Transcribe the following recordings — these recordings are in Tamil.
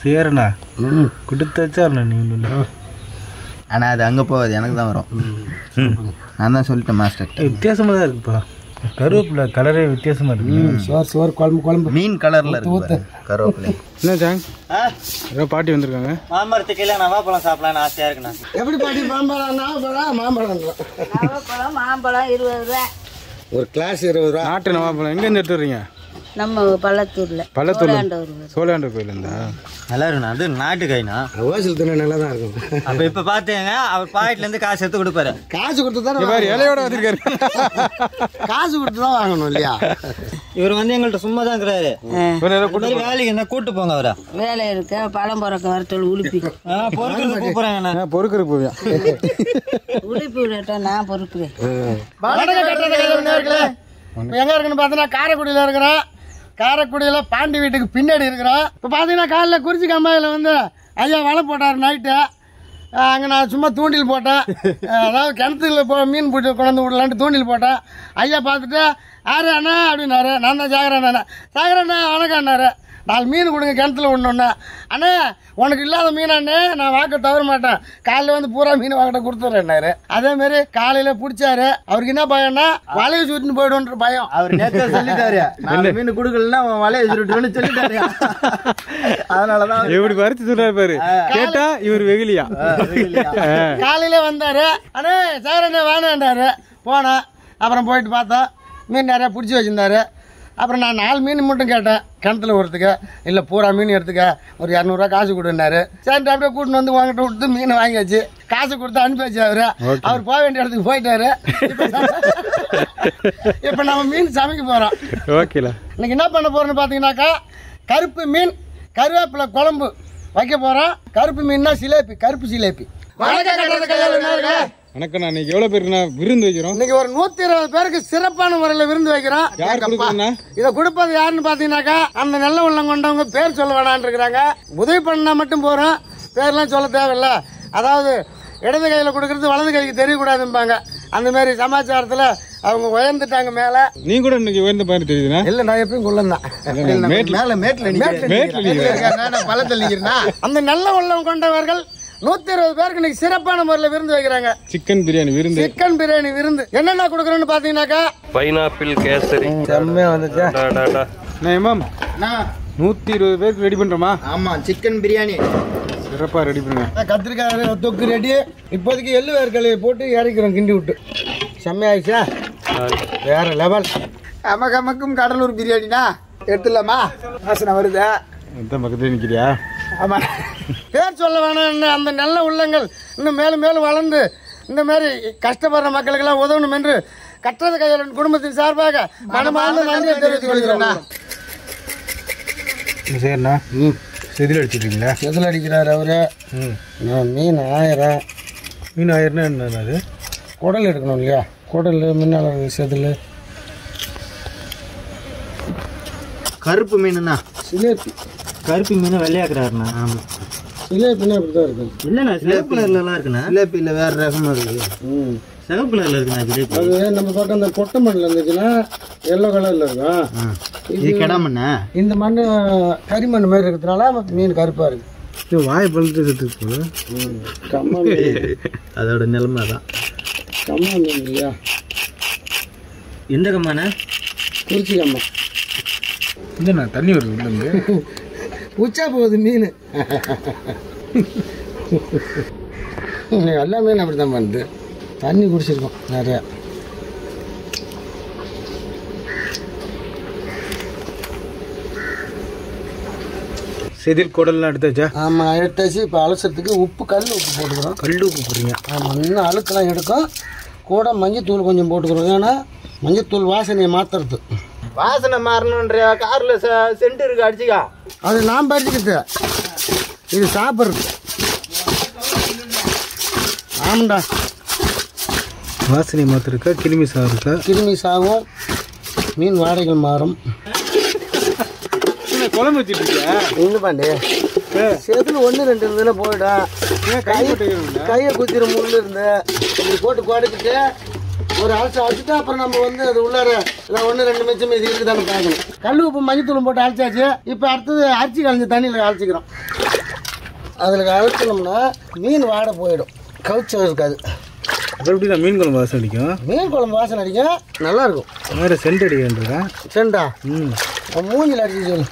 சரிண்ணா கொடுத்து வச்சாருண்ணா நீங்கள் ஆனால் அது அங்கே போகாது எனக்கு தான் வரும் நான் தான் சொல்லிட்டேன் மாஸ்டர் வித்தியாசமாக தான் இருக்குப்பா கருவேப்பிலை கலரே வித்தியாசமாக இருக்கு சோறு சோறு குழம்பு குழம்பு மீன் கலரில் இருக்கு பாரு, கருவேப்பிலை என்ன ஜாங் ஏதோ பாட்டி வந்திருக்காங்க மாமரத்து கீழே நான் வாப்பழம் சாப்பிடலாம்னு ஆசையாக இருக்குண்ணா எப்படி பாட்டி மாம்பழம் நாவப்பழம் மாம்பழம் நவப்பழம் மாம்பழம் இருபது ரூபா ஒரு கிளாஸ் இருபது ரூபா நாட்டு நவாப்பழம் எங்கேருந்து எடுத்து வர்றீங்க நம்ம பள்ளத்தூர்ல பள்ளத்தூர் வருவார் சோழாண்டர் கோயிலேருந்தா நல்லா இருக்குண்ணா அது நாட்டு காய்ண்ணா ஹோல்சேல் தின நல்லா தான் இருக்கும் அப்போ இப்போ பார்த்தீங்க அவர் பாக்கெட்லேருந்து காசு எடுத்து கொடுப்பாரு காசு கொடுத்து தானே பாரு இலையோட வந்திருக்காரு காசு கொடுத்து தான் வாங்கணும் இல்லையா இவர் வந்து எங்கள்கிட்ட சும்மா தான் இருக்கிறாரு ஒரு நேரம் இந்த மாதிரி வேலைக்கு என்ன கூட்டு போங்க அவரை வேலை இருக்க பழம் பிறக்க வரத்தோடு உளுப்பி ஆ பொறுக்கிறது கூப்பிட்றாங்கண்ணா நான் பொறுக்கிறதுக்கு போவேன் உளுப்பி விடட்டா நான் பொறுக்கிறேன் வணக்கம் கட்டண கைவினர்களே இப்போ எங்கே இருக்குன்னு பார்த்தீங்கன்னா காரைக்குடியில் இருக்கிறோம் காரைக்குடியில் பாண்டி வீட்டுக்கு பின்னாடி இருக்கிறோம் இப்போ பார்த்தீங்கன்னா காலைல குறிச்சி கம்பாயில் வந்து ஐயா வலை போட்டார் நைட்டு அங்கே நான் சும்மா தூண்டில் போட்டேன் அஹ் அதாவது கிணத்துல போ மீன் பிடிச்சி கொண்டாந்து விடலான்ட்டு தூண்டில் போட்டேன் ஐயா பார்த்துட்டு ஆறு அண்ணா அப்படின்னாரு நான் தான் சாகரன் அண்ணா சாகரண்ணா வணக்கம் அண்ணாரு நாலு மீன் கொடுங்க கிணத்துல விடணுண்ணா அண்ணே உனக்கு இல்லாத மீன் அண்ணே நான் வாக்க தவற மாட்டேன் காலையில் வந்து பூரா மீன் வாங்கிட்ட கொடுத்துட்றேன்னாரு அதே மாதிரி காலையில் பிடிச்சாரு அவருக்கு என்ன பயம்னா வலையை சுட்டின்னு போயிடுன்ற பயம் அவர் நேற்று சொல்லிட்டாரு நாலு மீன் கொடுக்கலன்னா அவன் வலையை சுருட்டுன்னு சொல்லிட்டாரு அதனால தான் எப்படி பறிச்சு சொல்றாரு பாரு கேட்டா இவர் வெகுலியா காலையில வந்தாரு அண்ணே சார் அண்ணே வாணாண்டாரு போனேன் அப்புறம் போயிட்டு பார்த்தோம் மீன் நிறையா பிடிச்சி வச்சிருந்தாரு அப்புறம் நான் நாலு மீன் மட்டும் கேட்டேன் கிணத்துல ஒருத்துக்க இல்லை பூரா மீன் எடுத்துக்க ஒரு இரநூறுவா காசு கொடுனாரு சரி அப்படியே கூட்டின்னு வந்து வாங்கிட்டு விட்டு மீன் வாங்கியாச்சு காசு கொடுத்து அனுப்பியாச்சு அவரு அவர் போக வேண்டிய இடத்துக்கு போயிட்டாரு இப்போ நம்ம மீன் சமைக்க போகிறோம் ஓகேல இன்னைக்கு என்ன பண்ண போறோம்னு பார்த்தீங்கன்னாக்கா கருப்பு மீன் கருவேப்பிலை குழம்பு வைக்க போறோம் கருப்பு மீன்னா சிலேபி கருப்பு சிலேபி வணக்கம் கட்டுறது கையால் என்ன இருக்கு? வணக்கம் நான் இன்னைக்கு எவ்வளோ பேருக்கு நான் விருந்து வைக்கிறோம் இன்னைக்கு ஒரு நூத்தி இருபது பேருக்கு சிறப்பான முறையில் விருந்து வைக்கிறோம் யார் கொடுக்குறேன்னா இதை கொடுப்பது யாருன்னு பார்த்தீங்கன்னாக்கா அந்த நல்ல உள்ளம் கொண்டவங்க பேர் சொல்ல வேணான்னு இருக்கிறாங்க உதவி பண்ணா மட்டும் போறோம் பேர்லாம் சொல்ல தேவையில்ல அதாவது இடது கையில் கொடுக்கறது வலது கைக்கு தெரியக்கூடாதும்பாங்க அந்த மாதிரி சமாச்சாரத்தில் அவங்க உயர்ந்துட்டாங்க மேலே நீ கூட இன்னைக்கு உயர்ந்த பாரு தெரியுதுண்ணா இல்லை நான் எப்பயும் கொள்ளந்தான் மேட்ல மேல மேட்டில் மேட்ல நீங்க பள்ளத்தில் நிற்கிறேன்னா அந்த நல்ல உள்ளம் கொண்டவர்கள் நூத்தி இருபது பேருக்கு இன்னைக்கு சிறப்பான முறையில் விருந்து வைக்கிறாங்க சிக்கன் பிரியாணி விருந்து சிக்கன் பிரியாணி விருந்து என்னென்ன கொடுக்குறோன்னு பாத்தீங்கன்னாக்கா பைனாப்பிள் கேசரி செம்மையா வந்துச்சா டா, டா, டா. நான் இமாம் நூற்றி இருபது பேருக்கு ரெடி பண்ணுறோமா ஆமா சிக்கன் பிரியாணி சிறப்பாக ரெடி பண்ணுங்க கத்திரிக்காய் தொக்கு ரெடி இப்போதைக்கு எள்ளு வேர்க்கலையை போட்டு இறக்கிறோம் கிண்டி விட்டு செம்மையாயிடுச்சா வேற லெவல் அமக்கு அமக்கும் கடலூர் பிரியாணினா எடுத்துடலாமா வாசனை வருதா இந்த பக்கத்துல நிற்கிறியா ஆமா பேர் சொல்ல வேணாம் அந்த நல்ல உள்ளங்கள் இன்னும் மேலும் மேலும் வளர்ந்து இந்த மாதிரி கஷ்டப்படுற மக்களுக்கெல்லாம் உதவணும் என்று கற்றது கையாளன் குடும்பத்தின் சார்பாக மனமார்ந்த நன்றியை தெரிவித்துக் கொள்கிறோம் சரிண்ணா செதில் அடிச்சிருக்கீங்களா எதில் அடிக்கிறார் அவரு நான் மீன் ஆயிரம் மீன் ஆயிரம்னா என்ன அது குடல் எடுக்கணும் இல்லையா குடல் மின்னாளர் செதில் கருப்பு மீனுண்ணா சிலேபி கருப்பு மீன் வெள்ளையாக்குறாருண்ணா சிலேபின்னா இப்படி தான் இருக்கும் இல்லைண்ணா சிவப்பு கலர்லலாம் இருக்குண்ணா ஜிலேபியில் வேற ரகமாக இருக்குது ம் சிவப்பு கலர்ல இருக்குண்ணா ஜிலேபி அது நம்ம பக்கம் இந்த கொட்டை மண்ணில் இருந்துச்சுன்னா எல்லோ கலரில் இருக்கும் இது கிடாமண்ணா இந்த மண் கரிமண் மாதிரி இருக்கிறதுனால மீன் கருப்பாக இருக்கு இது வாய் பழுத்து செத்து போகுது கம்மா மீன் அதோட நிலைமை தான் கம்மா மீன் இல்லையா எந்த கம்மாண்ணா குறிச்சி கம்மா இல்லைண்ணா தண்ணி வருது உள்ளேருந்து உச்சா போகுது மீன் எல்லா மீன் அப்படி தான் பண்ணுது தண்ணி குடிச்சிருக்கோம் நிறையா செதில் குடல்லாம் எடுத்தாச்சா ஆமாம் எடுத்தாச்சு இப்போ அலசறதுக்கு உப்பு கல் உப்பு போட்டுக்கிறோம் கல் உப்பு போடுறீங்க ஆமாம் இன்னும் அழுக்கெல்லாம் எடுக்கும் கூட மஞ்சத்தூள் கொஞ்சம் போட்டுக்கிறோம் ஏன்னா மஞ்சத்தூள் வாசனையை மாற்றுறது வாசனை மாறணுன்ற காரில் சென்ட் இருக்கு அடிச்சுக்கா அது நான் பறிச்சுக்கிட்டு இது சாப்பிட்றது ஆமாண்டா வாசனை மாத்திரம் இருக்கா கிருமி சாறு இருக்கா கிருமி சாகும் மீன் வாடைகள் மாறும் குழம்பு வச்சுட்டு இருக்கியா இல்லை பாண்டி செதில் ஒன்று ரெண்டு இருந்ததுல போயிடும் கை கையை குத்திர முள் இருந்து இப்படி போட்டு குடைச்சிட்டு ஒரு அலசை அடிச்சுட்டு அப்புறம் நம்ம வந்து அது உள்ளார இல்லை ஒன்று ரெண்டு மிச்சம் மீதி இருக்குதானே பார்க்கணும் கல் உப்பு மஞ்சத்தூளும் போட்டு அரைச்சாச்சு இப்போ அடுத்தது அரிசி கலைஞ்ச தண்ணியில் அரைச்சிக்கிறோம் அதில் அழுத்தினோம்னா மீன் வாட போயிடும் கவுச்சம் இருக்காது அது எப்படி நான் மீன் குழம்பு வாசம் அடிக்கும் மீன் குழம்பு வாசனை அடிக்கும் நல்லா இருக்கும் வேறு சென்ட் அடிக்க வேண்டியிருக்கேன் செண்டா ம் உன் மூஞ்சில் அடிச்சு சொல்லு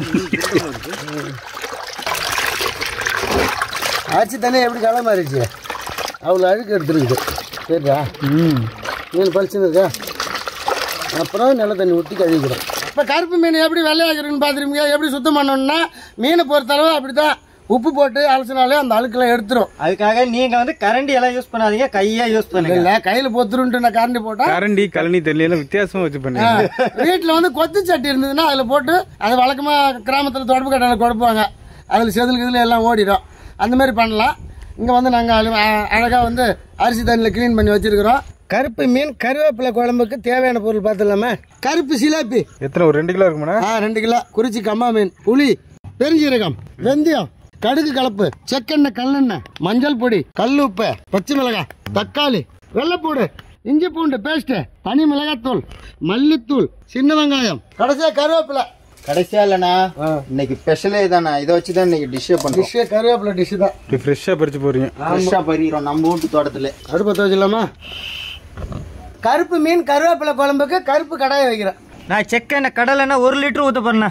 அரிசி தண்ணி எப்படி களை மாறிடுச்சு அவ்வளோ அழுக்கு எடுத்துருக்குது சரிடா ம் மீன் பளிச்சுன்னு இருக்கா அப்புறம் நல்ல தண்ணி ஊற்றி கழுவிக்கிறோம் இப்போ கருப்பு மீன் எப்படி வெள்ளையாகிறதுன்னு பார்த்துருப்பீங்க எப்படி சுத்தம் பண்ணணும்னா மீனை பொறுத்தளவு அப்படி தான் உப்பு போட்டு அலசினாலே அந்த அழுக்கெல்லாம் எடுத்துரும் அதுக்காக நீங்க வந்து கரண்டி எல்லாம் யூஸ் பண்ணாதீங்க கையா யூஸ் பண்ணுங்க இல்லை கையில் பொத்துருன்ட்டு நான் கரண்டி போட்டால் கரண்டி கழனி தெரியல வித்தியாசமா வச்சு பண்ணேன் வீட்டில் வந்து கொத்து சட்டி இருந்ததுன்னா அதில் போட்டு அது வழக்கமாக கிராமத்தில் தொடப்பு கட்டையில் கொடுப்பாங்க அதில் செதில் கிதில் எல்லாம் ஓடிடும் அந்த மாதிரி பண்ணலாம் இங்கே வந்து நாங்கள் அழகாக வந்து அரிசி தண்ணியில் க்ளீன் பண்ணி வச்சுருக்கிறோம் கருப்பு மீன் கருவேப்பிலை குழம்புக்கு தேவையான பொருள் பார்த்துலாமா கருப்பு சிலாப்பி எத்தனை ஒரு ரெண்டு கிலோ இருக்குமாண்ணா ஆ ரெண்டு கிலோ குறிச்சி கம்பா மீன் புளி பெருஞ்சீரகம் வெந்தயம் கடுகு கலப்பு செக்கெண்ணெய் கல்லெண்ணெய் மஞ்சள் பொடி கல் உப்பு பச்சை மிளகாய் தக்காளி வெள்ளைப்பூடு இஞ்சி பூண்டு பேஸ்ட்டு தனி மிளகாத்தூள் மல்லித்தூள் சின்ன வெங்காயம் கடைசியாக கருவேப்பிலை கடைசியா இல்லைண்ணா இன்னைக்கு ஸ்பெஷலே தானே இதை வச்சு தான் இன்னைக்கு டிஷ்ஷே பண்ணுறோம் டிஷ்ஷே கருவேப்பிலை டிஷ்ஷு தான் இப்படி ஃப்ரெஷ்ஷாக பறிச்சு போறீங்க ஃப்ரெஷ்ஷாக பறிக்கிறோம் நம்ம வீட்டு தோட்டத்துல அடுப்பை வச்சிடலாமா கருப்பு மீன் கருவேப்பிலை குழம்புக்கு கருப்பு கடாயை வைக்கிறேன் நான் செக் என்ன கடலைன்னா ஒரு லிட்டர் ஊத்த போறேண்ணா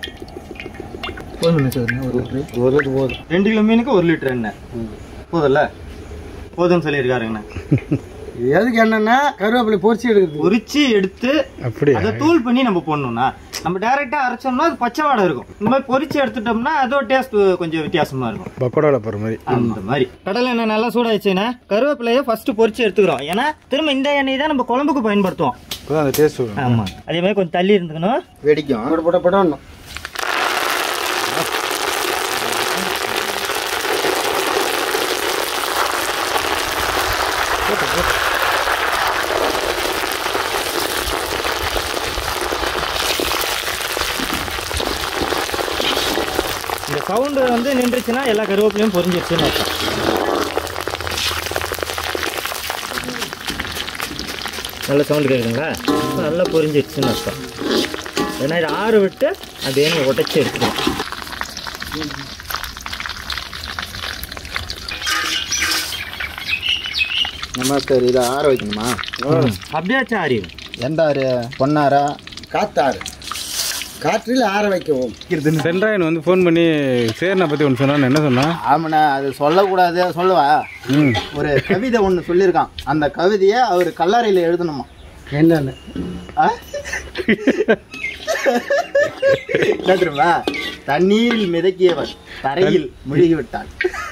ரெண்டு கிலோ மீனுக்கு ஒரு லிட்டர் எண்ணெய் போதும்ல போதும்னு சொல்லியிருக்காருங்கண்ணா எதுக்கு என்னன்னா கருவேப்பிலை பொரிச்சு எடுக்குது உரிச்சு எடுத்து அப்படியா அதை தூள் பண்ணி நம்ம போடணும்னா நம்ம டைரக்டா அரைச்சோம்னா அது பச்சை வாடை இருக்கும் இந்த மாதிரி பொரிச்சு எடுத்துட்டோம்னா அதோட டேஸ்ட் கொஞ்சம் வித்தியாசமா இருக்கும் பக்கோடாவில் போகிற மாதிரி அந்த மாதிரி கடலை எண்ணெய் நல்லா சூடாயிடுச்சுன்னா கருவேப்பிலையை ஃபர்ஸ்ட் பொரிச்சு எடுத்துக்கிறோம் ஏன்னா திரும்ப இந்த எண்ணெய் தான் நம்ம குழம்புக்கு பயன்படுத்துவோம் அப்போ அந்த டேஸ்ட் வரும் ஆமா அதே மாதிரி கொஞ்சம் தள்ளி இருந்துக்கணும் வெடிக்கும் போட போட போடணும் இந்த சவுண்டு வந்து நின்றுச்சுன்னா எல்லா கருவேப்பிலையும் பொரிஞ்சிருச்சுன்னு அர்த்தம் நல்ல சவுண்டு கேட்குதுங்களா இப்ப நல்லா பொரிஞ்சிருச்சுன்னு அர்த்தம் ஏன்னா இதை ஆற விட்டு அப்படியே நம்ம உடச்சி எடுத்துக்கணும் நம்ம சரி இதை ஆற வைக்கணுமா அப்படியாச்சும் ஆறிடும் எந்த ஆறு பொன்னாரா காத்தாறு காற்றில் ஆற வைக்கவும் சென்ட்ராயன் வந்து ஃபோன் பண்ணி சேர்னா பற்றி ஒன்று சொன்னான்னு என்ன சொன்னான் ஆமாண்ணா அது சொல்லக்கூடாது சொல்லுவா ம் ஒரு கவிதை ஒன்று சொல்லியிருக்கான் அந்த கவிதையை அவர் கல்லறையில் எழுதணுமா என்னன்னு ஆ? என்ன தெரியுமா தண்ணீரில் மிதக்கியவன் தரையில் முழுகி விட்டான்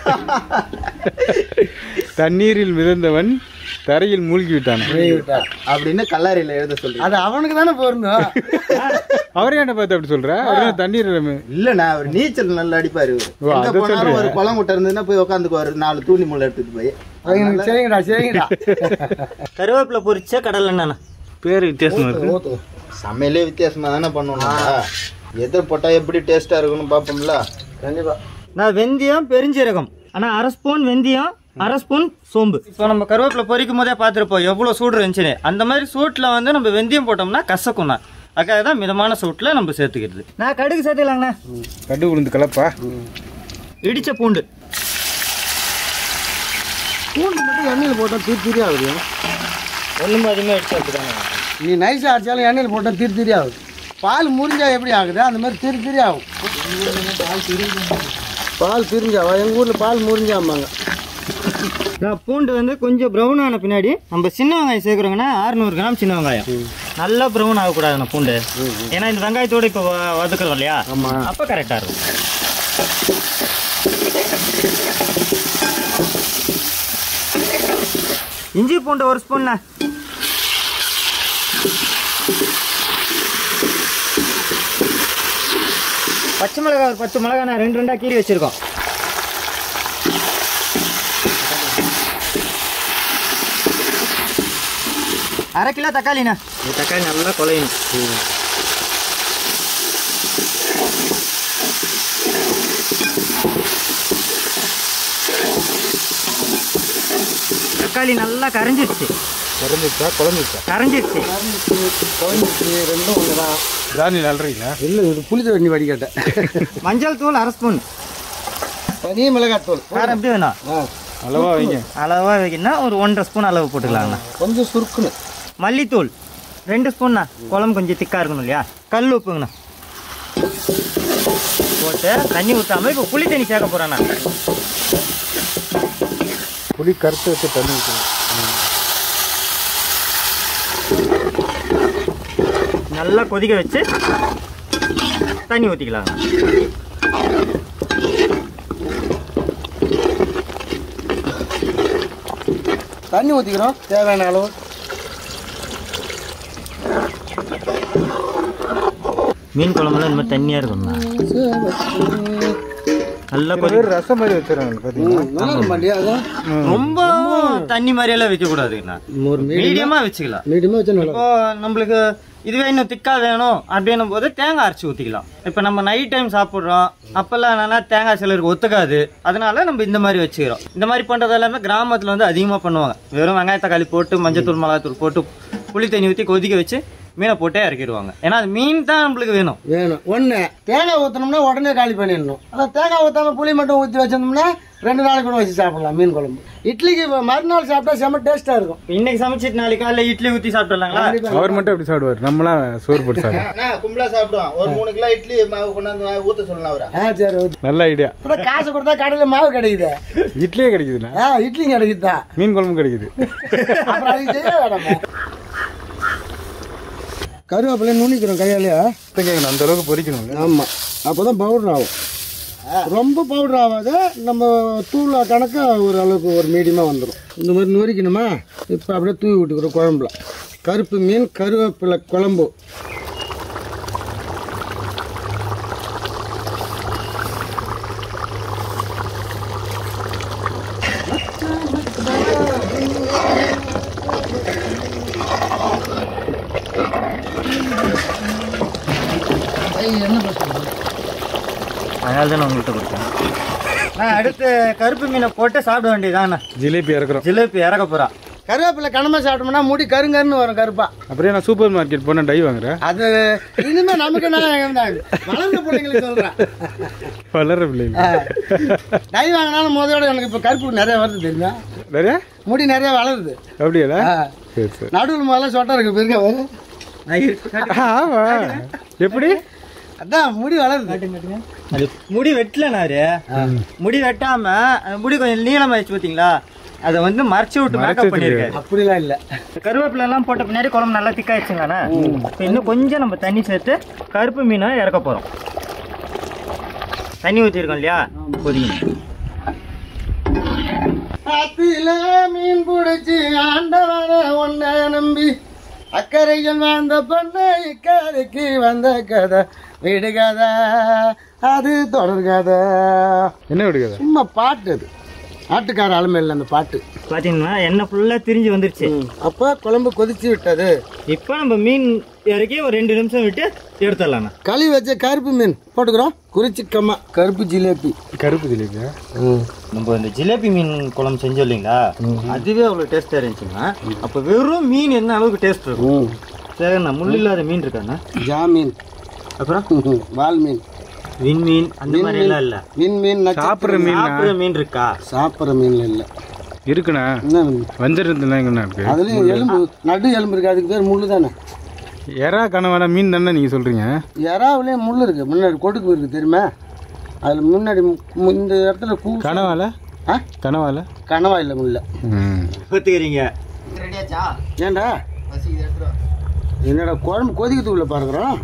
தண்ணீரில் மிதந்தவன் தரையில் மூழ்கி விட்டான் அப்படின்னு கல்லறையில் எழுத சொல்லி அது அவனுக்கு தானே பொருந்தும் அவரே என்ன பார்த்து அப்படி சொல்ற அவரே தண்ணீரில் மி- இல்லண்ணா அவர் நீச்சல் நல்லா அடிப்பாரு இவரு. ஓ, எங்க அதை போனாலும் சொல்றியா? ஒரு குளம் விட்ட இருந்ததுன்னா போய் உட்காந்துக்குவாரு நாலு தூணி முள்ள எடுத்துட்டு போய் சரிங்கடா, சரிங்கடா சரிங்கடா கருவேப்பிலை பொரிச்ச கடல் எண்ணெய் பேர் வித்தியாசமா இருக்கு ஊத்து. சமையலே வித்தியாசமா தானே பண்ணணும் எதை போட்டா எப்படி டேஸ்டா இருக்கும்னு பாப்போம்ல கண்டிப்பா நான் வெந்தயம் பெருஞ்சீரகம் ஆனால் அரை ஸ்பூன் வெந்தயம் அரை ஸ்பூன் சோம்பு இப்போ நம்ம கருவேப்பிலை பொரிக்கும் போதே பார்த்துருப்போம் எவ்வளோ சூடு இருந்துச்சுன்னு அந்த மாதிரி சூட்டில் வந்து நம்ம வெந்தயம் போட்டோம்னா கசக்கும்ண்ணா அதுக்காக தான் மிதமான சூட்டில் நம்ம சேர்த்துக்கிறது நான் கடுகு சேர்த்துக்கலாங்கண்ணா கடு உளுந்து கலப்பா இடிச்ச பூண்டு பூண்டு மட்டும் எண்ணெயில் போட்டால் தீர் தீரி ஆகுது ஒன்றும் அதிகமாக இடிச்சு அப்படிதாங்க நீ நைஸாக அடிச்சாலும் எண்ணெயில் போட்டால் தீர் தீரி ஆகுது பால் முறிஞ்சா எப்படி ஆகுது அந்த மாதிரி தீர் தீரி ஆகும் பால் பிரிஞ்சாவா எங்கள் ஊரில் பால் முறிஞ்சாம்பாங்க நான் பூண்டு வந்து கொஞ்சம் ப்ரௌன் ஆன பின்னாடி நம்ம சின்ன வெங்காயம் சேர்க்குறோங்கன்னா 600 கிராம் சின்ன வெங்காயம் நல்லா ப்ரௌன் ஆகக்கூடாதுண்ணா பூண்டு ஏன்னா இந்த வெங்காயத்தோட இப்போ வ- வதக்குறோம் இல்லையா அப்போ கரெக்டாக இருக்கும் இஞ்சி பூண்டு ஒரு ஸ்பூன்ண்ணா பச்சை மிளகாய் ஒரு பத்து மிளகாய் நான் ரெண்டு ரெண்டா கீறி வச்சிருக்கோம் அரை கிலோ தக்காளிண்ணா இந்த தக்காளி நல்லா குலையணும் தக்காளி நல்லா கரைஞ்சிருச்சு குழம்புச்சா குழம்புச்சா கரைஞ்சிருச்சு குழம்புக்கு ரெண்டும் ஒன்று தான் ராணி நல்றீங்களா இல்லை இது புளி தண்ணி வடிகட்டேன் மஞ்சள் தூள் அரை ஸ்பூன் தனி மிளகாத்தூள் காரம் எப்படி வேணும் ஆ, அளவா வைங்க அளவாக வைக்கணும்னா ஒரு ஒன்றரை ஸ்பூன் அளவு போட்டுக்கலாங்கண்ணா கொஞ்சம் சுருக்குன்னு மல்லித்தூள் ரெண்டு ஸ்பூன்ண்ணா குழம்பு கொஞ்சம் திக்காக இருக்கணும் இல்லையா கல் உப்புங்கண்ணா போட்டு தண்ணி ஊற்றாம இப்போ புளி தண்ணி சேர்க்க போகிறேண்ணா புளி கருத்து வச்சு தண்ணி ஊற்றணும் நல்லா கொதிக்க வச்சு தண்ணி ஊற்றிக்கலாங்க தண்ணி ஊற்றிக்கிறோம் தேவையான அளவு மீன் குழம்புலாம் இந்த மாதிரி தண்ணியாக இருக்கும்ண்ணா நல்லா கொதி பேர் ரசம் மாதிரி வச்சுருவாங்க பார்த்தீங்கன்னா நல்லா இருக்கும் பாண்டியா அதான் ரொம்ப தண்ணி மாதிரியெல்லாம் வைக்கக்கூடாதுங்கண்ணா ஒரு மீடியமாக வச்சுக்கலாம் மீடியமாக வச்சா நல்லா இப்போ நம்மளுக்கு இதுவே இன்னும் திக்காக வேணும் அப்படின்னும் போது தேங்காய் அரைச்சி ஊற்றிக்கலாம் இப்போ நம்ம நைட் டைம் சாப்பிட்றோம் அப்போல்லாம் என்னன்னா தேங்காய் சிலருக்கு ஒத்துக்காது அதனால நம்ம இந்த மாதிரி வச்சுக்கிறோம் இந்த மாதிரி பண்ணுறது எல்லாமே கிராமத்தில் வந்து அதிகமாக பண்ணுவாங்க வெறும் வெங்காய தக்காளி போட்டு மஞ்சத்தூள் மிளகாத்தூள் போட்டு புளி தண்ணி ஊற்றி கொதிக்க வச்சு மீனை போட்டே இறக்கிடுவாங்க ஏன்னா அது மீன் தான் நம்மளுக்கு வேணும் வேணும் ஒன்று தேங்காய் ஊற்றினோம்னா உடனே காலி பண்ணிடணும் அதான் தேங்காய் ஊற்றாம புளி மட்டும் ஊற்றி வச்சிருந்தோம்னா ரெண்டு நாளைக்கு கூட வச்சு சாப்பிடலாம் மீன் குழம்பு இட்லிக்கு மறுநாள் சாப்பிட்டா செம்ம டேஸ்ட்டாக இருக்கும் இன்னைக்கு சமைச்சிட்டு நாளைக்கு காலைல இட்லி ஊற்றி சாப்பிடலாங்களா அவர் மட்டும் எப்படி சாப்பிடுவார் நம்மளாம் சோறு போட்டு சாப்பிடுவோம் கும்பலா சாப்பிடுவோம் ஒரு மூணு கிலோ இட்லி மாவு கொண்டாந்து ஊத்த சொல்லலாம் அவரை ஆ சரி ஊத்து. நல்ல ஐடியா கூட காசு கொடுத்தா கடையில் மாவு கிடைக்குது இட்லியே கிடைக்குதுண்ணா ஆ இட்லி கிடைக்குதா மீன் குழம்பு கிடைக்குது அப்புறம் அதுக்கு செய்ய வேணாமா கருவேப்பிலை நுணிக்கிறோம் கையாலேயே கேட்கணும் அந்த அளவுக்கு பொரிக்கணும் ஆமாம் அப்போ தான் பவுடர் ஆகும் ரொம்ப பவுடர் ஆகாத நம்ம தூள் கணக்காக ஒரு அளவுக்கு ஒரு மீடியமாக வந்துடும் இந்த மாதிரி நுரிக்கணுமா இப்போ அப்படியே தூவி விட்டுக்கிறோம் குழம்புல கருப்பு மீன் கருவேப்பிலை குழம்பு அதனால தான் நான் உங்கள்கிட்ட கொடுத்தேன் நான் அடுத்து கருப்பு மீனை போட்டு சாப்பிட வேண்டியதாண்ணா ஜிலேபி இறக்குறோம் ஜிலேபி இறக்க போகிறான் கருவேப்பிலை கனமாக சாப்பிட்டோம்னா முடி கருங்கருன்னு வரும் கருப்பா அப்படியே நான் சூப்பர் மார்க்கெட் போனால் டை வாங்குறேன் அது இனிமே நமக்கு நான் வளர்ந்த பிள்ளைங்களுக்கு சொல்கிறேன் வளர பிள்ளைங்க டை வாங்கினாலும் முதலோட எனக்கு இப்போ கருப்பு நிறைய வருது தெரியுமா நிறைய முடி நிறைய வளருது அப்படியாடா ஆ. சரி சரி நடுவில் முதல்ல சொட்டை இருக்கு பெருங்க வரும் ஆமா எப்படி அதான் முடி வளருது அது முடி வெட்டலனாரு முடி வெட்டாம அந்த முடி கொஞ்சம் நீளமாயிடுச்சு பார்த்தீங்களா அதை வந்து மறைச்சு விட்டு மேக்கப் பண்ணியிருக்காரு அப்படிலாம் இல்லை கருவேப்பிலை எல்லாம் போட்ட பின்னாடி குழம்பு நல்லா திக்காயிடுச்சுங்கண்ணா இப்போ இன்னும் கொஞ்சம் நம்ம தண்ணி சேர்த்து கருப்பு மீனை இறக்க போகிறோம் தண்ணி ஊற்றிருக்கோம் இல்லையா கொதிக்கணும் ஆத்தில மீன் பிடிச்சி ஆண்டவன ஒன்ன நம்பி அக்கறையில் வாழ்ந்த பொண்ணு இக்கரைக்கு வந்த கதை வீடு கதை அது தொடர் கதை என்ன விடுக்காத சும்மா பாட்டு அது ஆட்டுக்கார அலமையில் அந்த பாட்டு பார்த்தீங்கன்னா எண்ணெய் ஃபுல்லாக திரிஞ்சு வந்துருச்சு அப்போ குழம்பு கொதிச்சு விட்டது இப்போ நம்ம மீன் இறக்கி ஒரு ரெண்டு நிமிஷம் விட்டு எடுத்துடலாண்ணா களி வச்ச கருப்பு மீன் போட்டுக்கிறோம் குறிச்சிக்கம்மா கருப்பு ஜிலேபி கருப்பு ஜிலேபியா நம்ம இந்த ஜிலேபி மீன் குழம்பு செஞ்சோம் இல்லைங்களா அதுவே அவ்வளோ டேஸ்ட்டாக இருந்துச்சுன்னா அப்போ வெறும் மீன் என்ன அளவுக்கு டேஸ்ட் இருக்கும் சரிண்ணா முள் இல்லாத மீன் இருக்காண்ணா ஜாமீன் அப்புறம் வால் மீன் விண் மீன் அந்த மாதிரி எல்லாம் இல்லை மீன் மீன் சாப்பிட்ற மீன் சாப்பிட்ற மீன் இருக்கா சாப்பிட்ற மீன்ல இல்லை இருக்குண்ணா என்ன மீன் வஞ்சிரத்துல எங்கண்ணா இருக்கு அதுலயும் எலும்பு நடு எலும்பு இருக்கு அதுக்கு பேர் முள்ளு தானே எறா கனவான மீன் தானே நீங்கள் சொல்கிறீங்க எறாவுலேயே முள் இருக்கு முன்னாடி கொடுக்கு இருக்கு தெரியுமா அதில் முன்னாடி மு- இந்த இடத்துல பூ கனவால ஆ கனவால கனவா இல்லை முள்ள ம் ஒத்துக்கிறீங்க ஏன்டா என்னடா குழம்பு கொதிக்கிறதுக்குள்ள பாருக்குறோம்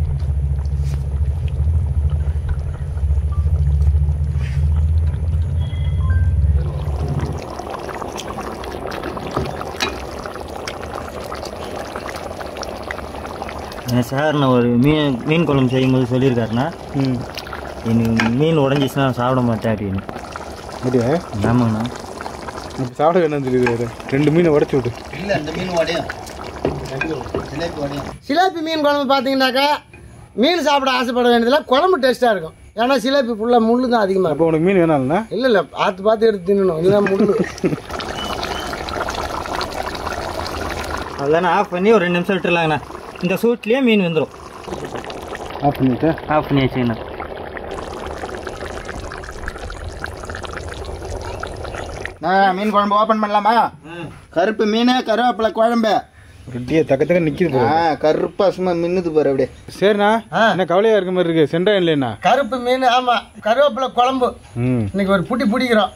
ஏன் சார் நான் ஒரு மீன் மீன் குழம்பு செய்யும்போது சொல்லியிருக்காருண்ணா ம் எனக்கு மீன் உடஞ்சிச்சுன்னா நான் சாப்பிட மாட்டேன் அப்படின்னு அப்படியா ஆமாங்கண்ணா அப்ப சாப்பிட வேணாம்னு சொல்லிடுவாரு ரெண்டு மீனை உடச்சி விட்டு இல்ல இந்த மீன் உடையும் ஜிலேபி உடையும் சிலேபி மீன் குழம்பு பார்த்தீங்கன்னாக்கா மீன் சாப்பிட ஆசைப்பட வேண்டியதில்ல குழம்பு டேஸ்ட்டாக இருக்கும் ஏன்னா சிலேபி ஃபுல்லாக முள்ளு தான் அதிகமாக இருக்கும் அப்போ உனக்கு மீன் வேணாம்னா இல்லை இல்லை பார்த்து பார்த்து எடுத்து தின்னணும் இதுதான் முள்ளு அதெல்லாம் ஆஃப் பண்ணி ஒரு ரெண்டு நிமிஷம் விட்டுருலாங்கண்ணா இந்த சூட்லேயே மீன் வந்துடும் ஆஃப் பண்ணிட்டு ஆஃப் பண்ணி வச்சுங்கண்ணா ஆ, மீன் குழம்பு ஓபன் பண்ணலாமா கருப்பு மீன் கருவேப்பிலை குழம்பு ரெட்டியே தக்க தக்க நிக்குது ஆ கருப்பா சும்மா மின்னுது பாரு அப்படியே சரிண்ணா என்ன கவலையா இருக்க மாதிரி இருக்கு சென்றா இல்லைண்ணா கருப்பு மீன் ஆமா கருவேப்பிலை குழம்பு ம் இன்னைக்கு ஒரு புட்டி பிடிக்கிறோம்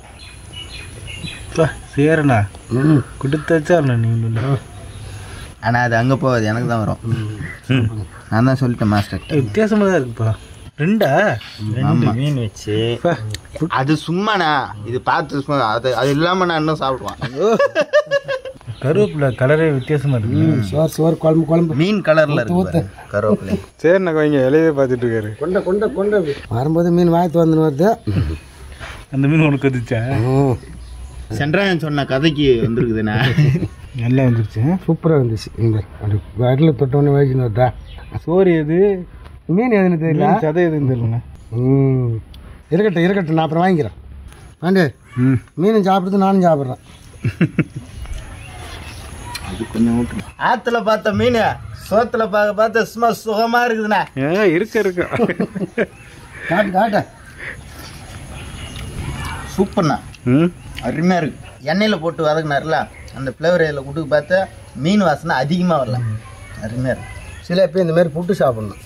சரிண்ணா கொடுத்து வச்சா நீங்கள் ஆனா அது அங்க போகாது எனக்கு தான் வரும் நான் தான் சொல்லிட்டேன் மாஸ்டர் வித்தியாசமா தான் இருக்குப்பா ரெண்டா ஆமா மீன் வச்சு அது சும்மாண்ணா இது பார்த்து சும்மா அது அது இல்லாம நான் இன்னும் சாப்பிடுவான் கருவேப்பிலை கலரே வித்தியாசமா இருக்கு சோறு சோறு குழம்பு குழம்பு மீன் கலர்ல இருக்கு பாரு, கருவேப்பிலை சரிண்ணா வைங்க இலையே பார்த்துட்டு இருக்காரு கொண்ட கொண்ட கொண்ட வரும்போது மீன் வாய்த்து வந்து வருது அந்த மீன் உனக்கு வந்துச்சா சென்றாயன் சொன்ன கதைக்கு வந்திருக்குதுண்ணா நல்லா வந்துருச்சு சூப்பராக இருந்துச்சு இந்த அப்படி வயலில் தொட்டோன்னே வயசுன்னு வருதா சோறு எது மீன் எதுன்னு தெரியல மீன் சதை எதுன்னு தெரியலண்ணா ம் இருக்கட்டும் இருக்கட்டும் நான் அப்புறம் வாங்கிக்கிறேன் வாண்டு ம் மீனும் சாப்பிடுறது நானும் சாப்பிட்றேன் ஆத்துல பார்த்த மீன் சோத்துல பார்க்க பார்த்த சும்மா சுகமா இருக்குதுண்ணா ஏ இருக்க இருக்க காட்டு காட்டு சூப்பர்ண்ணா ம் அருமையா இருக்கு எண்ணெயில போட்டு வதக்குனார்ல அந்த ஃப்ளேவர் இதில் கொடுக்க பார்த்தா மீன் வாசனை அதிகமா வரல அருமையா இருக்கு சில பேர் இந்த மாதிரி புட்டு சாப்பிடணும்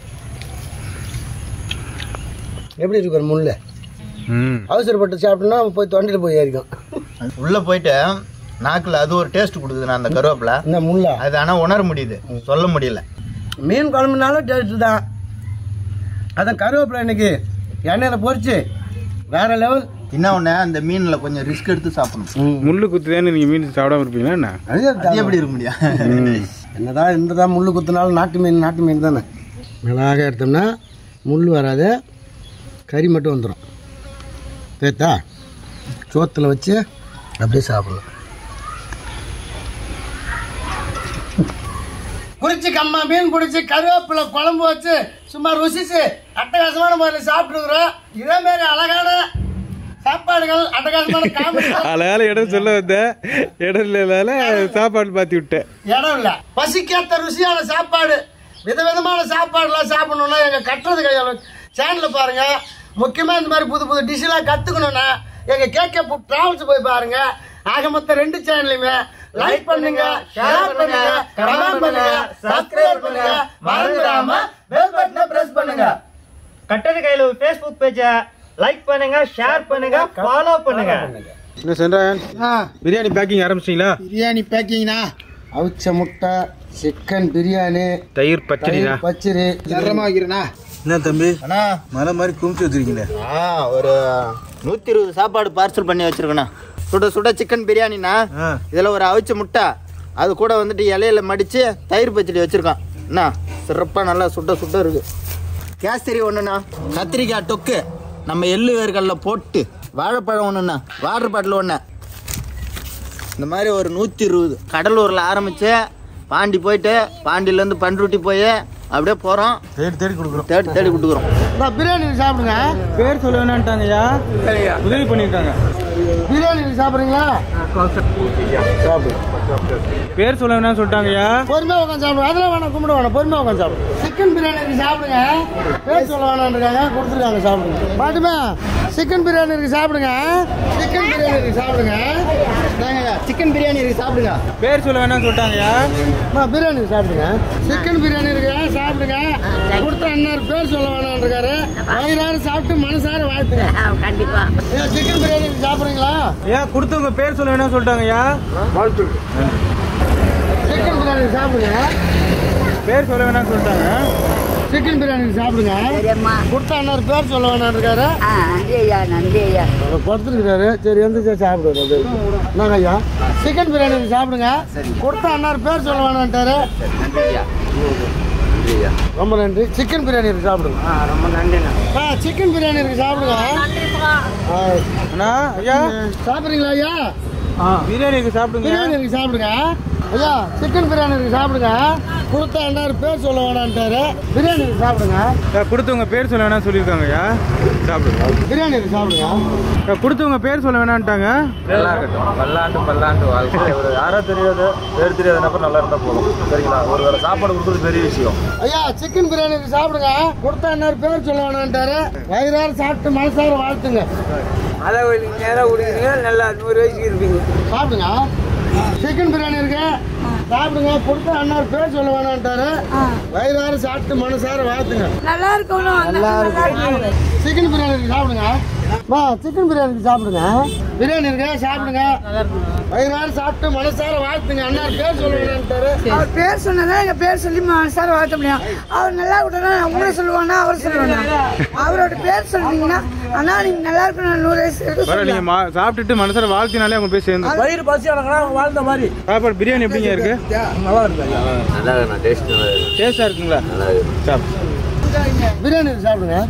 எப்படி இருக்கு ஒரு முள்ள ம் அவசரப்பட்டு சாப்பிட்டோம்னா போய் தொண்டையில் போய் ஏறிக்கும் உள்ள போயிட்டு நாக்குல அது ஒரு டேஸ்ட் கொடுக்குதுண்ணா அந்த கருவேப்பிலை இந்த முள்ளா அது ஆனா உணர முடியுது சொல்ல முடியல மீன் குழம்புனாலும் டேஸ்ட்டு தான் அதான் கருவேப்பிலை இன்னைக்கு எண்ணெயில் பொரிச்சு வேற லெவல் என்ன ஒண்ணு அந்த மீன்ல கொஞ்சம் ரிஸ்க் எடுத்து சாப்பிடணும் முள்ளு குத்துதானே நீங்கள் மீன் சாப்பிடாம இருப்பீங்களா என்ன அது எப்படி இருக்க முடியும் என்னதான் இருந்ததா முள் குத்தினாலும் நாட்டு மீன் நாட்டு மீன் தானே மிளகாக எடுத்தோம்னா முள் வராது கறி மட்டும் வந்துடும் பேத்தா சோத்தில் வச்சு அப்படியே சாப்பிடலாம் குறிச்சி கம்மா மீன் பிடிச்சி கருவேப்பிலை குழம்பு வச்சு சும்மா ருசிச்சு அட்டகாசமான முறையில் சாப்பிட்டுக்கிறோம் இதே மாதிரி அழகான சாப்பாடுகள் அட்டகாசமான காமெடி அழகால இடம் சொல்ல வந்தேன் இடம் இல்லாத சாப்பாடு பார்த்து விட்டேன் இடம் இல்லை பசிக்கேற்ற ருசியான சாப்பாடு விதவிதமான சாப்பாடுலாம் சாப்பிடணும்னா எங்கள் கட்டுறது கையால் சேனலில் பாருங்க முக்கியமாக இந்த மாதிரி புது புது டிஷ்ஷெல்லாம் கற்றுக்கணும்னா எங்கள் கேட்க ட்ராவல்ஸ் போய் பாருங்க ஆக மொத்தம் ரெண்டு சேனலையுமே லைக் பண்ணுங்க ஷேர் பண்ணுங்க கமெண்ட் பண்ணுங்க சப்ஸ்கிரைப் பண்ணுங்க மறந்துடாம பெல் பட்டனை பிரஸ் பண்ணுங்க கட்டது கையில் ஃபேஸ்புக் பேஜை லைக் பண்ணுங்க ஷேர் பண்ணுங்க ஃபாலோ பண்ணுங்க என்ன சென்றாயன் ஆ பிரியாணி பேக்கிங் ஆரம்பிச்சிங்களா பிரியாணி பேக்கிங்னா அவிச்ச முட்டை சிக்கன் பிரியாணி தயிர் பச்சடிண்ணா தயிர் பச்சடி தரமா வைக்கிறேண்ணா என்ன தம்பி அண்ணா மலை மாதிரி குமிச்சு வச்சிருக்கீங்களே ஆ ஒரு நூற்றி இருபது சாப்பாடு பார்சல் பண்ணி வச்சிருக்கேண்ணா சுட சுட சிக்கன் பிரியாணிண்ணா ஆ இதில் ஒரு அவிச்ச முட்டை அது கூட வந்துட்டு இலையில மடித்து தயிர் பச்சடி வச்சுருக்கான் என்ன சிறப்பாக நல்லா சுட்ட சுட்ட இருக்கு கேசரி ஒன்றுண்ணா கத்திரிக்காய் தொக்கு நம்ம எள்ளு வேர்கல்ல போட்டு வாழைப்பழம் ஒன்றுண்ணா வாட்டர் பாட்டில் ஒன்று இந்த மாதிரி ஒரு நூற்றி இருபது கடலூரில் ஆரம்பித்து பாண்டி போயிட்டு பாண்டியிலேருந்து பண்ருட்டி போய் அப்படியே போகிறோம் தேடி தேடி கொடுக்குறோம் தேடி தேடி கொடுக்குறோம் பிரியாணி சாப்பிடுங்க பேர் சொல்ல வேணான்ட்டாங்கய்யா உதவி பண்ணியிருக்காங்க பிரியாணி சாப்பிட்றீங்களா பேர் சொல்ல வேணாம்னு சொல்லிட்டாங்கய்யா பொறுமையாக உட்காந்து சாப்பிடுங்க அதெல்லாம் வேணாம் கும்பிட வேணாம் பொறுமையாக உட்காந்து சாப்பிடுங்க சிக்கன் பிரியாணி இருக்கு சாப்பிடுங்க பேர் சொல்ல வேணான்ருக்காங்க கொடுத்துருக்காங்க சாப்பிடுங்க பாட்டுமா சிக்கன் பிரியாணி இருக்கு சாப்பிடுங்க சிக்கன் பிரியாணி இருக்கு சாப்பிடுங்க சிக்கன் பிரியாணி இருக்கு சாப்பிடுங்க பேர் சொல்ல வேணாம்னு சொல்லிட்டாங்கய்யா அம்மா பிரியாணி இருக்கு சாப்பிடுங்க சிக்கன் பிரியாணி இருக்கு சாப்பிடுங்க கொடுத்த அண்ணார் பேர் சொல்ல வேணான்ருக்காரு வயிறார சாப்பிட்டு மனசார வாழ்த்துங்க கண்டிப்பா ஐயா, சிக்கன் பிரியாணி இருக்கு சாப்பிடுறீங்களா ஐயா கொடுத்தவங்க பேர் சொல்ல வேணாம்னு சொல்லிட்டாங்கய்யா சிக்கன் பிரியாணி இருக்கு சாப்பிடுங்க பேர் சொல்ல வேணாம்னு சொல்லிட்டாங்க சிக்கன் பிரியாணி இருக்கு சாப்பிடுங்க சரியம்மா கொடுத்த அண்ணார் பேர் சொல்ல வேணான்ருக்காரு ஆ நன்றி ஐயா நன்றி ஐயா அவர் படுத்துருக்காரு சரி எந்திரிச்சு சாப்பிடுவாரு நாங்க ஐயா சிக்கன் பிரியாணி இருக்கு சாப்பிடுங்க கொடுத்த அண்ணார் பேர் சொல்ல வேணான்ட்டாரு ரொம்ப நன்றி சிக்கன் பிரியாணி இருக்கு சாப்பிடுங்க ரொம்ப நன்றிண்ணா ஆ சிக்கன் பிரியாணி இருக்கு சாப்பிடுங்க ஆ, அண்ணா ஐயா சாப்பிடுறீங்களா ஐயா பிரியாணி இருக்கு சாப்பிடுங்க பிரியாணி இருக்கு சாப்பிடுங்க ஐயா சிக்கன் பிரியாணி இருக்கு சாப்பிடுங்க கொடுத்தா என்ன பேர் சொல்ல வேணான்ட்டாரு பிரியாணி இருக்கு சாப்பிடுங்க கொடுத்தவங்க பேர் சொல்ல வேணாம் சொல்லியிருக்காங்கய்யா சாப்பிடுங்க பிரியாணி இருக்கு சாப்பிடுங்க கொடுத்தவங்க பேர் சொல்ல வேணான்ட்டாங்க நல்லா இருக்கட்டும் பல்லாண்டு பல்லாண்டு வாழ்க்கை ஒரு யாரோ தெரியாது பேர் தெரியாத நபர் நல்லா இருந்தா போதும் சரிங்களா ஒரு வேளை சாப்பாடு கொடுக்குறது பெரிய விஷயம் ஐயா சிக்கன் பிரியாணி இருக்கு சாப்பிடுங்க கொடுத்தா என்ன பேர் சொல்ல வேணான்ட்டாரு வயிறார சாப்பிட்டு மனசார வாழ்த்துங்க அதை நேராக விடுங்க நல்லா நூறு வயசுக்கு இருப்பீங்க சாப்பிடுங்க சிக்கன் பிரியாணி இருக்கு சாப்பிடுங்க கொடுத்தா அண்ணார் பேர் சொல்ல வேணான்ட்டாரு வயிறார சாப்பிட்டு மனசார வாழ்த்துங்க நல்லா இருக்கணும் நல்லா இருக்கணும் சிக்கன் பிரியாணி இருக்கு சாப்பிடுங்க வா சிக்கன் பிரியாணி இருக்கு சாப்பிடுங்க பிரியாணி இருக்கு சாப்பிடுங்க வயிறார சாப்பிட்டு மனசார வாழ்த்துங்க அண்ணார் பேர் சொல்ல வேணான்ட்டாரு அவர் பேர் சொன்னதான் எங்க பேர் சொல்லி சார் வாழ்த்த முடியும் அவர் நல்லா விட்டா உங்களை சொல்லுவானா அவர் சொல்லுவானா அவரோட பேர் சொல்றீங்கன்னா அண்ணா நீங்க நல்லா இருக்கணும் நூறு வயசு வரைக்கும் பரவாயில்ல நீங்க மா- சாப்பிட்டுட்டு மனசார வாழ்த்தினாலே அவங்க போய் சேர்ந்து வயிறு பசி அடங்கினா வாழ்ந்த மாதிரி சாப்பாடு பிரியாணி எப்படிங்க இருக்கு நல்லா இருக்கு நல்லா இருக்கு டேஸ்ட் நல்லா இருக்கு டேஸ்டா இருக்குங்களா சாப்பிடு பிரியாணி இருக்கு சாப்பிடுங்க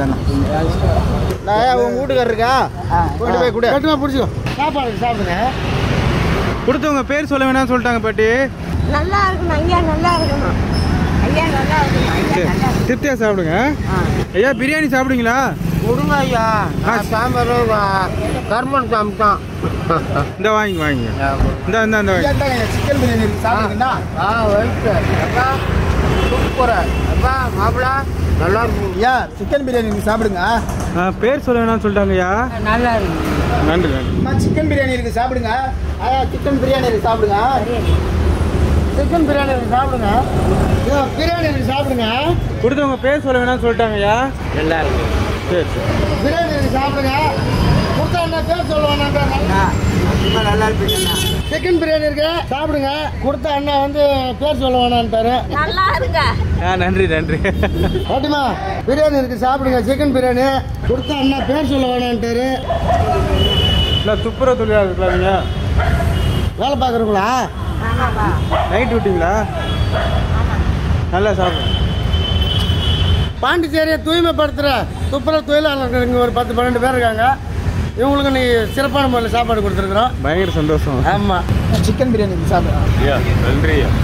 நான் உங்க வீட்டுக்காரர் இருக்கா கொண்டு போய் கூட கட்டுமா பிடிச்சிக்கோ சாப்பாடு இருக்கு சாப்பிடுங்க கொடுத்தவங்க பேர் சொல்ல வேணாம்னு சொல்லிட்டாங்க பாட்டி நல்லா இருக்கணும் ஐயா நல்லா இருக்கணும் ஐயா நல்லா இருக்கணும் ஐயா நல்லா இருக்கணும் திருப்தியா சாப்பிடுங்க ஐயா பிரியாணி சாப்பிடுங்களா கொடுங்க ஐயா சாம்பார் கர்மன் சாப்பிட்டான் இந்த வாங்கி வாங்க இந்த இந்த இந்த வாங்கி சிக்கன் பிரியாணி இருக்கு சாப்பிடுங்கண்ணா ஆ வெயிட் அப்பா சூப்பரா அப்பா மாப்பிள நல்லா இருக்கும் ஐயா சிக்கன் பிரியாணி இருக்கு சாப்பிடுங்க ஆ, பேர் சொல்ல வேணாம்னு சொல்லிட்டாங்க ஐயா நல்லா இருக்கணும் நன்றி நன்றி அம்மா சிக்கன் பிரியாணி இருக்கு சாப்பிடுங்க ஐயா சிக்கன் பிரியாணி இருக்கு சாப்பிடுங்க சிக்கன் பிரியாணி இருக்கு சாப்பிடுங்க ஐயா, பிரியாணி இருக்கு சாப்பிடுங்க கொடுத்தவங்க பேர் சொல்ல வேணாம்னு சொல்லிட்டாங்க ஐயா நல்லா இருக்கு சரி சரி பிரியாணி இருக்கு சாப்பிடுங்க கொடுத்தா என்ன பேர் சொல்லுவானா நல்லா இருப்பீங்க சிக்கன் பிரியாணி இருக்கு சாப்பிடுங்க கொடுத்த அண்ணா வந்து பேர் சொல்ல வேணான்ட்டாரு நல்லா இருக்க ஆ நன்றி நன்றி பாட்டிமா பிரியாணி இருக்கு சாப்பிடுங்க சிக்கன் பிரியாணி கொடுத்த அண்ணா பேர் சொல்ல வேணான்ட்டாரு இல்லை துப்புரவு தொழிலாளர் இருக்கலாங்க வேலை பார்க்குறீங்களா நைட் விட்டீங்களா நல்லா சாப்பிடுங்க பாண்டிச்சேரியை தூய்மைப்படுத்துகிற துப்புரவு தொழிலாளர்கள் இங்கே ஒரு பத்து பன்னெண்டு பேர் இருக்காங்க இவங்களுக்கு நீ சிறப்பான முறையில் சாப்பாடு கொடுத்துருக்குறோம் பயங்கர சந்தோஷம் ஆமாம் சிக்கன் பிரியாணி இருக்கு சாப்பிடுங்க ஐயா நன்றி ஐயா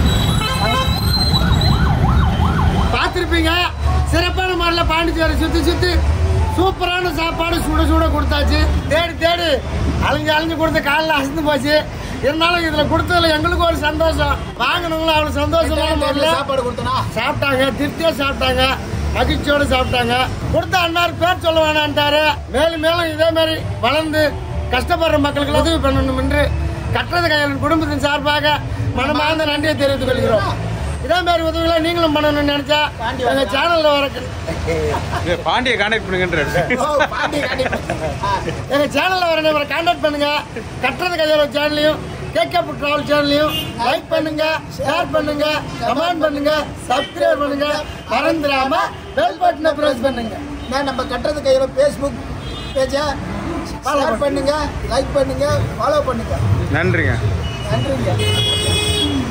பார்த்துருப்பீங்க சிறப்பான முறையில் பாண்டிச்சேரி சுற்றி சுற்றி சூப்பரான சாப்பாடு சுட சுட கொடுத்தாச்சு தேடி தேடி அலைஞ்சு அலைஞ்சு கொடுத்து காலைல அசந்து போச்சு இருந்தாலும் இதில் கொடுத்ததுல எங்களுக்கு ஒரு சந்தோஷம் வாங்கினவங்களும் அவ்வளோ சந்தோஷமான முறையில் சாப்பாடு கொடுத்தனா சாப்பிட்டாங்க திருப்தியாக சாப்பிட்டாங்க மகிழ்ச்சியோடு சாப்பிட்டாங்க கொடுத்த அண்ணார் பேர் சொல்ல வேணான்ட்டாரு மேலும் மேலும் இதே மாதிரி வளர்ந்து கஷ்டப்படுற மக்களுக்கு உதவி பண்ணணும் என்று கட்டுறது கையில் குடும்பத்தின் சார்பாக மனமார்ந்த நன்றியை தெரிவித்துக் கொள்கிறோம் இதே மாதிரி உதவிகளை நீங்களும் பண்ணணும்னு நினைச்சா எங்க சேனல்ல வர இது பாண்டியை கான்டாக்ட் பண்ணுங்கன்ற எங்க சேனல்ல வர நம்பரை கான்டாக்ட் பண்ணுங்க கட்டுறது கையோட சேனலையும் கேக்கப் டிராவல் சேனலையும் லைக் பண்ணுங்க ஷேர் பண்ணுங்க கமெண்ட் பண்ணுங்க சப்ஸ்கிரைப் பண்ணுங்க மறந்துடாம பெல் பட்டனை பிரஸ் பண்ணுங்க நான் நம்ம கட்டுறது கையில ஃபேஸ்புக் பேஜை ஷேர் பண்ணுங்க லைக் பண்ணுங்க ஃபாலோ பண்ணுங்க நன்றிங்க நன்றிங்க